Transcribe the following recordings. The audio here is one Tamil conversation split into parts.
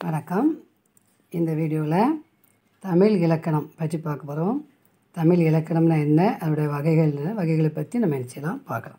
வணக்கம் இந்த வீடியோவில் தமிழ் இலக்கணம் பற்றி பார்க்க போகிறோம் தமிழ் இலக்கணம்னா என்ன அதோடைய வகைகள் என்ன வகைகளை பற்றி நம்ம என்ன செய்யலாம் பார்க்கலாம்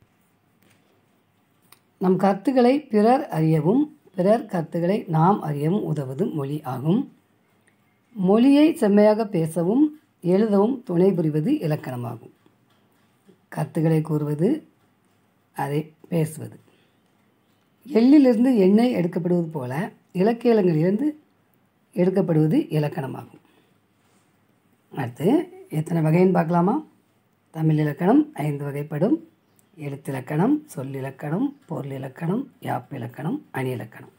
நம் கருத்துக்களை பிறர் அறியவும் பிறர் கருத்துக்களை நாம் அறியவும் உதவுவது மொழி ஆகும் மொழியை செம்மையாக பேசவும் எழுதவும் துணை புரிவது இலக்கணமாகும் கருத்துக்களை கூறுவது அதை பேசுவது எள்ளிலிருந்து எண்ணெய் எடுக்கப்படுவது போல இலக்கியங்களிலிருந்து எடுக்கப்படுவது இலக்கணமாகும் அடுத்து எத்தனை வகைன்னு பார்க்கலாமா தமிழ் இலக்கணம் ஐந்து வகைப்படும் எழுத்திலக்கணம் சொல்லிலக்கணம் பொருள் இலக்கணம் யாப்பு இலக்கணம் அணி இலக்கணம்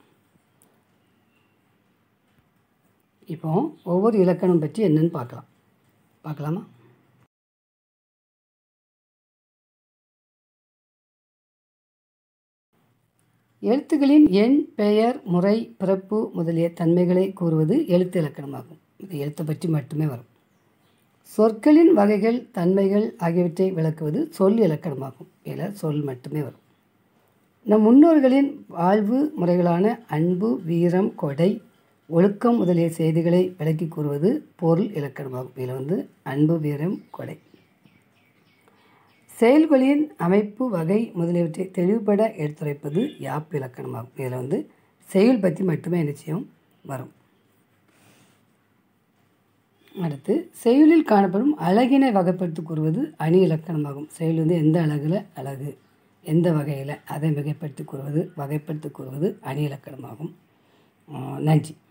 இப்போ ஒவ்வொரு இலக்கணம் பற்றி என்னன்னு பார்க்கலாம் பார்க்கலாமா எழுத்துக்களின் எண் பெயர் முறை பிறப்பு முதலிய தன்மைகளை கூறுவது எழுத்து இலக்கணமாகும் இது எழுத்தை பற்றி மட்டுமே வரும் சொற்களின் வகைகள் தன்மைகள் ஆகியவற்றை விளக்குவது சொல் இலக்கணமாகும் இதில் சொல் மட்டுமே வரும் நம் முன்னோர்களின் வாழ்வு முறைகளான அன்பு வீரம் கொடை ஒழுக்கம் முதலிய செய்திகளை விளக்கி கூறுவது பொருள் இலக்கணமாகும் இதில் வந்து அன்பு வீரம் கொடை செயல்களின் அமைப்பு வகை முதலியவற்றை தெளிவுபட எடுத்துரைப்பது யாப்பு இலக்கணமாகும் இதில் வந்து செயல் பற்றி மட்டுமே நிச்சயம் வரும் அடுத்து செயலில் காணப்படும் அழகினை வகைப்படுத்தி கூறுவது அணி இலக்கணமாகும் செயல் வந்து எந்த அழகில் அழகு எந்த வகையில் அதை மிகைப்படுத்தி கூறுவது வகைப்படுத்தி கூறுவது அணி இலக்கணமாகும் நன்றி